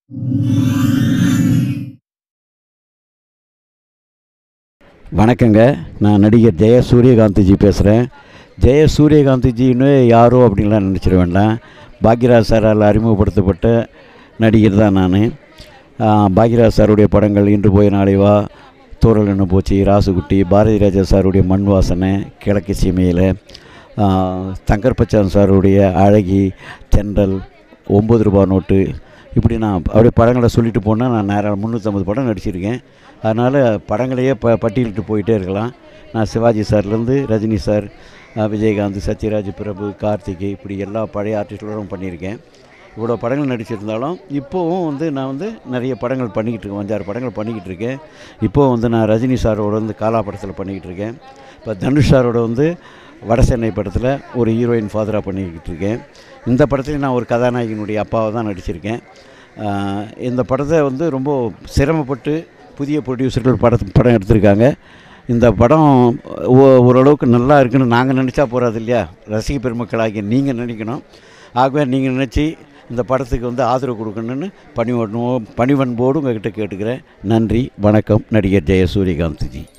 வணக்கங்க நான் நடிகர் ஜெய சூரியகாந்திஜி பேசுகிறேன் ஜெய சூரியகாந்திஜின்னு யாரோ அப்படின்லாம் நினச்சிட வேண்டாம் பாக்யராஜ் சாரால் அறிமுகப்படுத்தப்பட்ட நடிகர் தான் நான் பாக்யராஜ் சாருடைய படங்கள் இன்று போய் நாளை வா தூரல் என்ன போச்சு ராசுகுட்டி பாரதி ராஜா சாருடைய மண் வாசனை கிழக்கு சீமையில் தங்கர் பச்சான் சாருடைய அழகி தென்றல் ஒம்பது ரூபா நோட்டு இப்படி நான் அப்படியே படங்களை சொல்லிட்டு போனால் நான் நேரம் முந்நூற்றம்பது படம் நடிச்சிருக்கேன் அதனால் படங்களையே ப பட்டியலிட்டு போயிட்டே இருக்கலாம் நான் சிவாஜி சார்லேருந்து ரஜினி சார் அஹ் விஜயகாந்த் சத்யராஜ் பிரபு கார்த்திகை இப்படி எல்லா பழைய ஆர்டிஸ்டோடும் பண்ணியிருக்கேன் இவ்வளோ படங்கள் நடிச்சிருந்தாலும் இப்போவும் வந்து நான் வந்து நிறைய படங்கள் பண்ணிக்கிட்டு இருக்கேன் அஞ்சாறு படங்கள் பண்ணிக்கிட்டு இருக்கேன் இப்போது வந்து நான் ரஜினி சாரோட வந்து காலா படத்தில் பண்ணிக்கிட்டு இருக்கேன் இப்போ தனுஷ் சாரோட வந்து வட சென்னை படத்தில் ஒரு ஹீரோயின் ஃபாதராக பண்ணிக்கிட்டு இருக்கேன் இந்த படத்துலையும் நான் ஒரு கதாநாயகனுடைய அப்பாவை தான் நடிச்சிருக்கேன் ஆஹ் இந்த படத்தை வந்து ரொம்ப சிரமப்பட்டு புதிய ப்ரொடியூசர்கள் படத்து படம் எடுத்திருக்காங்க இந்த படம் ஓ- ஓரளவுக்கு நல்லா இருக்குன்னு நாங்கள் நினச்சா போகாது இல்லையா ரசிக பெருமக்களாகிய நீங்கள் நினைக்கணும் ஆகவே நீங்கள் நினச்சி இந்த படத்துக்கு வந்து ஆதரவு கொடுக்கணுன்னு பணிவன்போ பணிவன்போடு உங்ககிட்ட கேட்டுக்கிறேன் நன்றி வணக்கம் நடிகர் ஜெய சூரியகாந்த்ஜி